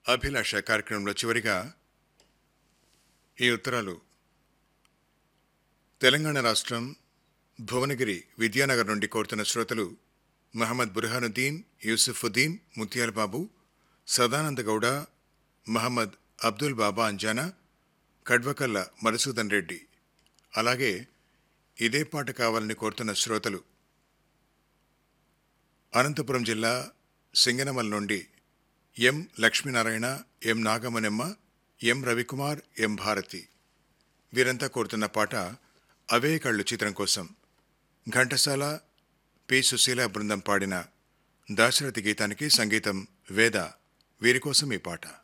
అభిలాష కార్యక్రమంలో చివరిగా ఈ ఉత్తరాలు తెలంగాణ రాష్ట్రం భువనగిరి విద్యానగర్ నుండి కోరుతున్న శ్రోతలు మహమ్మద్ బుర్హానుద్దీన్ యూసుఫుద్దీన్ ముత్యాల బాబు సదానంద గౌడ మహమ్మద్ అబ్దుల్ బాబా అంజానా కడ్వకల్ల మధుసూదన్ రెడ్డి అలాగే ఇదే పాట కావాలని కోరుతున్న శ్రోతలు అనంతపురం జిల్లా సింగనమల నుండి ఎం లక్ష్మీనారాయణ ఎం నాగమనెమ్మ ఎం రవికుమార్ ఎం భారతి వీరంతా కోరుతున్న పాట అవే కళ్ళు చిత్రం కోసం ఘంటసాల పి సుశీల బృందం పాడిన దాశరథి గీతానికి సంగీతం వేద వీరి కోసం ఈ పాట